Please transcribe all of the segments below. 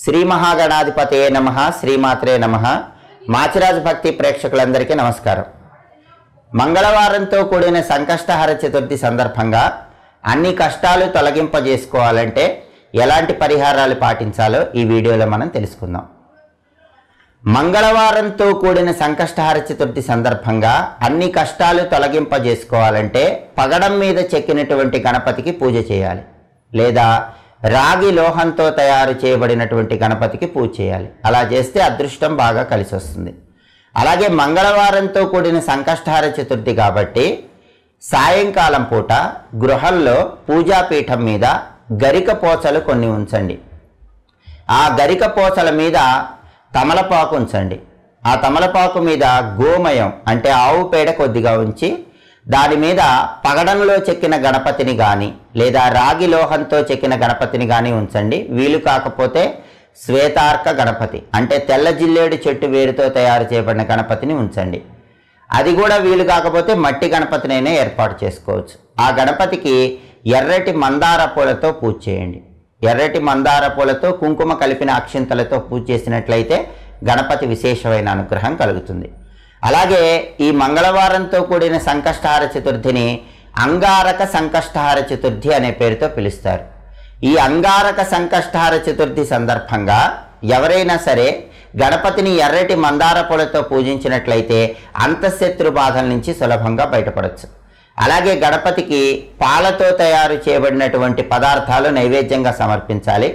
శ్రీ మహాగణాధిపతయే నమ శ్రీమాత్రే నమ మాచిరాజు భక్తి ప్రేక్షకులందరికీ నమస్కారం మంగళవారంతో కూడిన సంకష్టహర చతుర్థి సందర్భంగా అన్ని కష్టాలు తొలగింపజేసుకోవాలంటే ఎలాంటి పరిహారాలు పాటించాలో ఈ వీడియోలో మనం తెలుసుకుందాం మంగళవారంతో కూడిన సంకష్టహర చతుర్థి సందర్భంగా అన్ని కష్టాలు తొలగింపజేసుకోవాలంటే పగడం మీద చెక్కినటువంటి గణపతికి పూజ చేయాలి లేదా రాగి లోహంతో తయారు చేయబడినటువంటి గణపతికి పూజ చేయాలి అలా చేస్తే అదృష్టం బాగా కలిసి వస్తుంది అలాగే మంగళవారంతో కూడిన సంకష్టహార చతుర్థి కాబట్టి సాయంకాలం పూట గృహంలో పూజాపీఠం మీద గరిక పోచలు కొన్ని ఉంచండి ఆ గరిక పోచల మీద తమలపాకు ఉంచండి ఆ తమలపాకు మీద గోమయం అంటే ఆవు పేడ కొద్దిగా ఉంచి దాని మీద పగడంలో చెక్కిన గణపతిని కానీ లేదా రాగి లోహంతో చెక్కిన గణపతిని కానీ ఉంచండి వీలు కాకపోతే శ్వేతార్క గణపతి అంటే తెల్ల జిల్లేడు చెట్టు వేరుతో తయారు చేయబడిన గణపతిని ఉంచండి అది కూడా వీలు కాకపోతే మట్టి గణపతినైనా ఏర్పాటు చేసుకోవచ్చు ఆ గణపతికి ఎర్రటి మందార పూలతో పూజ చేయండి ఎర్రటి మందార పూలతో కుంకుమ కలిపిన అక్షింతలతో పూజ చేసినట్లయితే గణపతి విశేషమైన అనుగ్రహం కలుగుతుంది అలాగే ఈ మంగళవారంతో కూడిన సంకష్టహార చతుర్థిని అంగారక సంకష్టహార చతుర్థి అనే పేరుతో పిలుస్తారు ఈ అంగారక సంకష్టహార చతుర్థి సందర్భంగా ఎవరైనా సరే గణపతిని ఎర్రటి మందార పూలతో పూజించినట్లయితే అంతఃశత్రు బాధల నుంచి సులభంగా బయటపడవచ్చు అలాగే గణపతికి పాలతో తయారు చేయబడినటువంటి పదార్థాలు నైవేద్యంగా సమర్పించాలి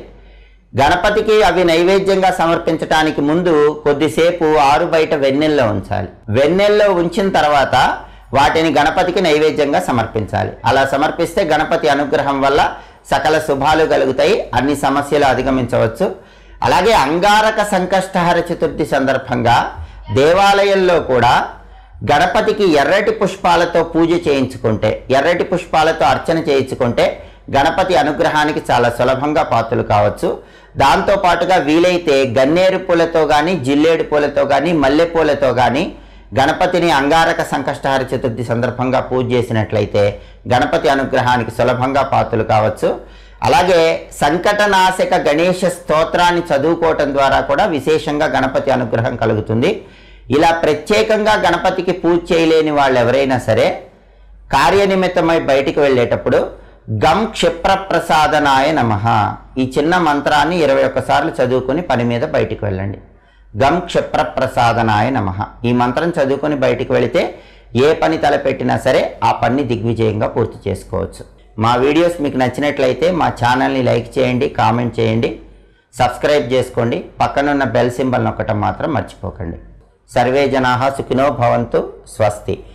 గణపతికి అవి నైవేద్యంగా సమర్పించడానికి ముందు కొద్దిసేపు ఆరు బయట వెన్నెల్లో ఉంచాలి వెన్నెల్లో ఉంచిన తర్వాత వాటిని గణపతికి నైవేద్యంగా సమర్పించాలి అలా సమర్పిస్తే గణపతి అనుగ్రహం వల్ల సకల శుభాలు కలుగుతాయి అన్ని సమస్యలు అధిగమించవచ్చు అలాగే అంగారక సంకష్టహర చతుర్థి సందర్భంగా దేవాలయంలో కూడా గణపతికి ఎర్రటి పుష్పాలతో పూజ చేయించుకుంటే ఎర్రటి పుష్పాలతో అర్చన చేయించుకుంటే గణపతి అనుగ్రహానికి చాలా సులభంగా పాత్రలు కావచ్చు దాంతో పాటుగా వీలైతే గన్నేరు పూలతో కానీ జిల్లేడు పూలతో కానీ మల్లె పూలతో కానీ గణపతిని అంగారక సంకష్టహార చతుర్థి సందర్భంగా పూజ చేసినట్లయితే గణపతి అనుగ్రహానికి సులభంగా పాత్రలు కావచ్చు అలాగే సంకటనాశక గణేష స్తోత్రాన్ని చదువుకోవటం ద్వారా కూడా విశేషంగా గణపతి అనుగ్రహం కలుగుతుంది ఇలా ప్రత్యేకంగా గణపతికి పూజ చేయలేని వాళ్ళు ఎవరైనా సరే కార్యనిమిత్తమై బయటికి వెళ్ళేటప్పుడు గం క్షిప్ర ప్రసాదనాయ నమ ఈ చిన్న మంత్రాన్ని ఇరవై ఒక్కసార్లు చదువుకొని పని మీద బయటికి వెళ్ళండి గం క్షిప్ర ప్రసాదనాయ నమ ఈ మంత్రం చదువుకొని బయటికి వెళితే ఏ పని తలపెట్టినా సరే ఆ పని దిగ్విజయంగా పూర్తి చేసుకోవచ్చు మా వీడియోస్ మీకు నచ్చినట్లయితే మా ఛానల్ని లైక్ చేయండి కామెంట్ చేయండి సబ్స్క్రైబ్ చేసుకోండి పక్కనున్న బెల్ సింబల్ నొక్కటం మాత్రం మర్చిపోకండి సర్వే జనాహ సుఖినో భవంతు స్వస్తి